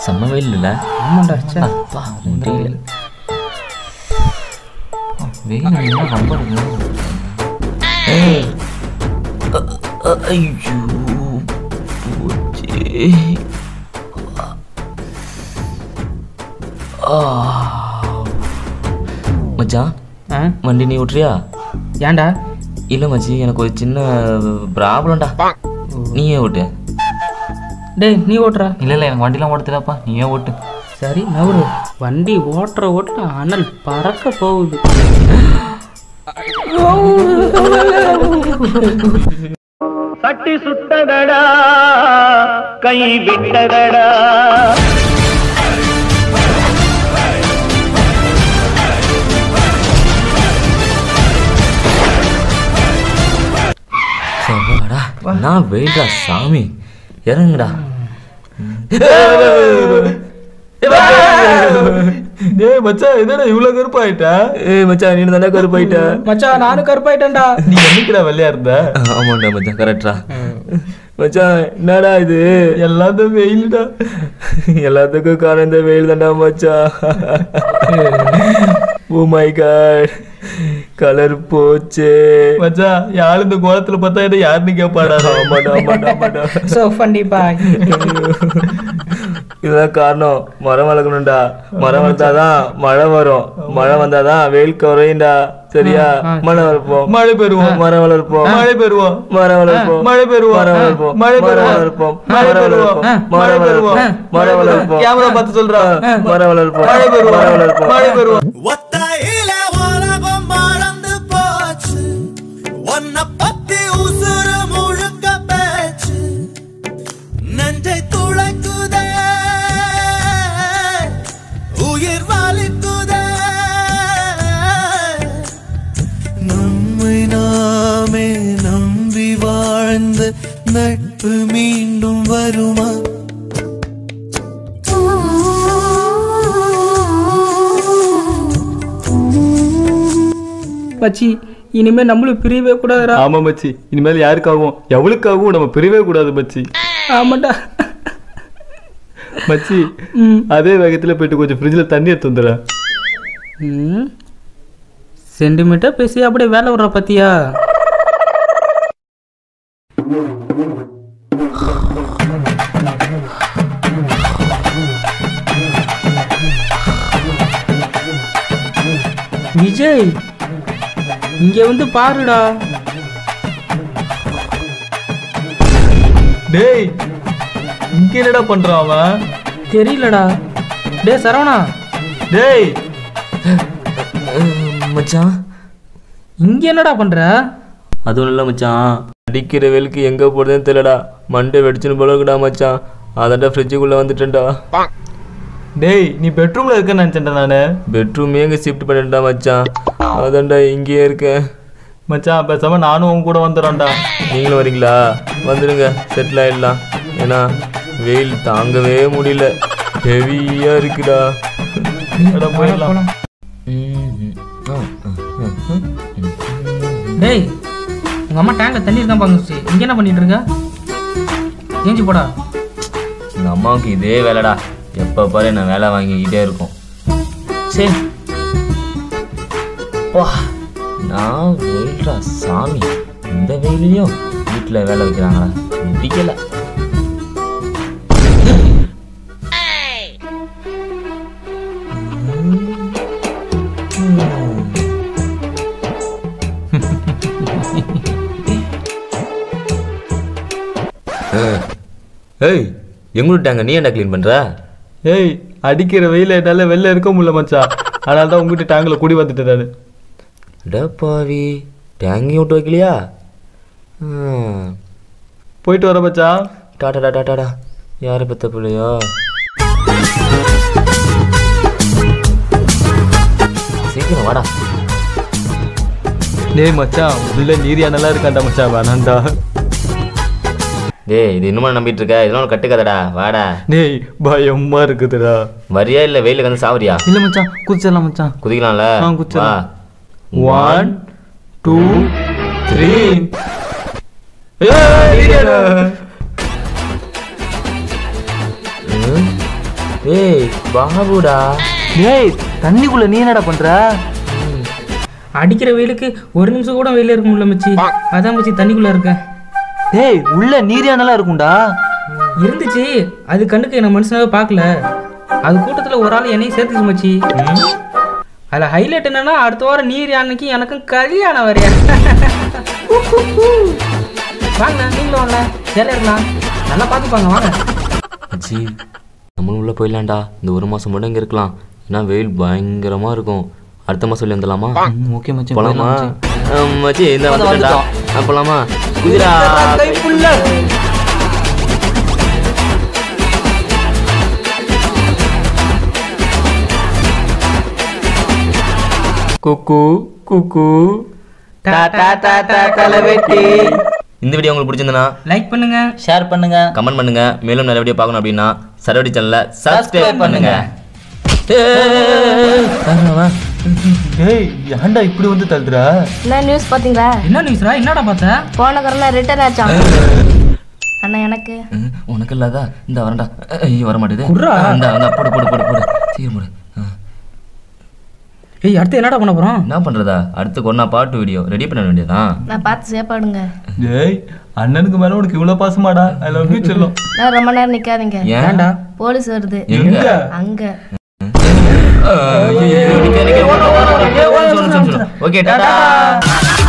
செம்ம வெயில் இல்ல ஆமாண்டா ச்சே. அப்பா முடியல அப்பா, வெயில் என்ன ரொம்ப இருக்கு ஏய். அ- அ- ஐயோ போச்சே. ஆ. மச்சான் ஆ வண்டி நீ விட்றியா ஏன்டா இல்லை மச்சி எனக்கு ஒரு சின்ன ப்ராப்ளம்டா நீயே ஓட்டு டேய் நீ ஓட்டுறா இல்லை இல்லை எனக்கு வண்டிலாம் ஓட்ட தெரியலப்பா நீயே ஓட்டு சரி நவரு வண்டி ஓட்டுற ஓட்டுற அனல் பறக்க போகுது சட்டி சுட்டதடா கை விட்டதடா சவாடா நான் வெயில்டா சாமி இறங்குடா டேய் மச்சான் என்னடா இவ்வளவு கருப்பாயிட்ட ஏய் மச்சான் நீ தானே கருப்பாயிட்ட மச்சான் நானும் கருப்பாயிட்டேன்டா நீ என்னைக்குடா வெள்ளையா இருந்த ஆமாண்டா மச்சான் கரெக்டா மச்சான் என்னடா இது எல்லாத்தையும் வெயில்டா எல்லாத்துக்கும் காரணம் இந்த வெயில் தான்டா மச்சான் ஓ மை காட் கலர் போச்சே மச்சான் யாரு இந்த கோலத்துல பார்த்தா என்ன யாருன்னு கேட்பாடா ஆமாடா ஆமாடா ஆமாடா சோ ஃபன்னி பாய் இதுதான் காரணம் மரம் வளர்க்கணும்டா மரம் வளர்த்தாதான் மழை வரும் மழை வந்தாதான் வெயில் குறையும்டா சரியா மழை வளர்ப்போம் மழை பெறுவோம் மரம் வளர்ப்போம் மழை பெறுவோம் மரம் வளர்ப்போம் மழை பெறுவோம் மரம் வளர்ப்போம் மழை மரம் பெறுவோம் வளர்ப்போம் மழை மரம் பெறுவோம் வளர்ப்போம் மரம் வளர்ப்போம் மரம் வளர்ப்போம் கேமரா பார்த்து சொல்றா மரம் வளர்ப்போம் மழை பெறுவோம் மரம் வளர்ப்போம் மழை பெறுவோம் ஒத்தையில உலகம் மறந்து போச்சு உன்னை பத்தி உசுறு முழுக்க பேச்சு நெஞ்சை துளைக்குதே உயிர் வலிக்குதே நம்மை நாமே நம்பி வாழ்ந்த நட்பு மீண்டும் வருமா மச்சி இனிமே நம்மளும் பிரியவே கூடாதுடா ஆமா மச்சி இனிமேல் யாருக்காகவும் எவளுக்காகவும் நம்ம பிரியவே கூடாது மச்சி ஆமாண்டா மச்சி ம் அதே வேகத்துல போயிட்டு கொஞ்சம் ஃப்ரிட்ஜில் தண்ணி எடுத்து வந்துடுறேன் ம் சென்டிமீட்டர் பேசி அப்படியே வேலை விடுற பத்தியா விஜய் இங்க வந்து பாருடா டேய் இங்க என்னடா பண்றான் அவன் தெரியலடா டேய் சரவணா டேய் மச்சான் இங்க என்னடா பண்ற அதுவும் இல்லை மச்சான் அடிக்கிற வெயிலுக்கு எங்கே போடுறதுன்னு தெரியலடா மண்டை வெடிச்சுன்னு போல இருக்குடா மச்சான் அதான்டா ஃப்ரிட்ஜுக்குள்ளே வந்துட்டேன்டா டேய் நீ பெட்ரூம்ல இருக்கேன்னு நினைச்சேன்டா நானு பெட்ரூமே எங்கே ஷிஃப்ட் பண்ணிட்டா மச்சான் அதான்டா இங்கேயே இருக்கேன் மச்சான் பேசாம நானும் உன் கூட வந்துடுறேன்டா நீங்களும் வரீங்களா வந்துடுங்க செட்டில் ஆயிடலாம் ஏன்னா வெயில் தாங்கவே முடியல ஹெவியாக இருக்குடா அட போயிடலாம் டேய் உங்க அம்மா டேங்க்ல தண்ணி இருக்கான் பாங்க இங்க என்ன பண்ணிட்டு இருக்க ஏஞ்சி போடா எங்கள் அம்மாவுக்கு இதே வேலைடா எப்போ பாரு என்ன வேலை வாங்கிக்கிட்டே இருக்கும் சரி வா நான் வெயில்டா சாமி இந்த வெயிலையும் வீட்டில் வேலை வைக்கிறாங்களா முடிக்கல ஏய் எங்களுட்டாங்க நீ என்ன க்ளீன் பண்ற ஏய் அடிக்கிற வெயில என்னால வெளில இருக்க முடியல மச்சான் அதனால தான் உங்ககிட்ட டேங்கில் குடி வந்துட்டேன் நானு டப்பாவி டேங்கி விட்டு வைக்கலையா ம். போயிட்டு வர மச்சான் டாடா டாடா டாடா யாரை பெத்த பிள்ளையோ சீக்கிரம் வாடா டேய் மச்சான் உள்ள நீர் நல்லா இருக்காண்டா மச்சான் வேணாண்டா டேய் இது இன்னுமா நம்பிட்டு இருக்க இதெல்லாம் ஒரு கட்டுக்கதடா வாடா டேய் பயமா இருக்குதுடா வரியா இல்ல வெயிலுக்கு வந்து சாவரியா இல்ல மச்சான் குதிச்சிடலாம் மச்சான் குதிக்கலாம்ல ஆ, வா குதிச்சிடலாம். ஒன் டூ த்ரீ ம். ஏய் பாபுடா டேய் தண்ணிக்குள்ள நீ என்னடா பண்ற அடிக்கிற வெயிலுக்கு ஒரு நிமிஷம் கூட வெயில இருக்க முடியல மச்சி அதான் மச்சி தண்ணிக்குள்ள இருக்கேன் டேய் உள்ள நீரியானலாம் இருக்கும்டா இருந்துச்சு அது கண்ணுக்கு என்ன மனுஷனாவே பார்க்கல அது கூட்டத்துல ஒரு ஆள் என்னையும் சேர்த்துச்சு மச்சி அதுல ஹைலைட் என்னன்னா அடுத்த வாரம் நீர் யானைக்கு எனக்கும் கல்யாணம் வரையா வாங்க நீங்களும் வாங்க ஜாலியா இருக்கலாம் நல்லா பார்த்துப்பாங்க வாங்க மச்சி நம்மளும் உள்ள போயிடலாம்டா இந்த ஒரு மாசம் மட்டும் இங்க இருக்கலாம் ஏன்னா வெயில் பயங்கரமா இருக்கும் அடுத்த மாசம் சொல்லி வந்துடலாமா ஓகே மச்சி போலாமா ஆம், மச்சி இந்த வந்துட்டா போலாமா குதிரா குக்கு குக்கு டாடா டாடா தலைவெட்டி இந்த வீடியோ உங்களுக்கு பிடிச்சிருந்தனா லைக் பண்ணுங்க ஷேர் பண்ணுங்க கமெண்ட் பண்ணுங்க மேலும் நிறைய வீடியோ பார்க்கணும் அப்படின்னா சரவடி சேனலை சப்ஸ்கிரைப் பண்ணுங்க ஏய், டேய் ஏன்டா இப்படி வந்து தள்ளுறா என்ன நியூஸ் பாத்தீங்களா என்ன நியூஸ்ரா என்னடா பார்த்த போன கரனா ரிட்டர்ன் ஆச்சான் அண்ணா எனக்கு ம், உனக்கு இல்லாதா இந்த வரண்டா ஐயோ வர மாட்டேது குர்ரா. இந்த இந்த போடு போடு போடு போடு சீக்கிரம் போடு ஆ. ஏய் அடுத்து என்னடா பண்ண போறோம் என்ன பண்றதா அடுத்து கொரோனா பாட்டு வீடியோ ரெடி பண்ண வேண்டியதான் நான் பார்த்து சேப்பாடுங்க டேய் அண்ணனுக்கு மேல உனக்கு இவ்வளவு பாசமாடா ஐ லவ் யூ செல்லம் நான் ரொம்ப நேரம் நிக்காதீங்க ஏன் ஏன்டா போலீஸ் வருது எங்க அங்க ஓகே டாடா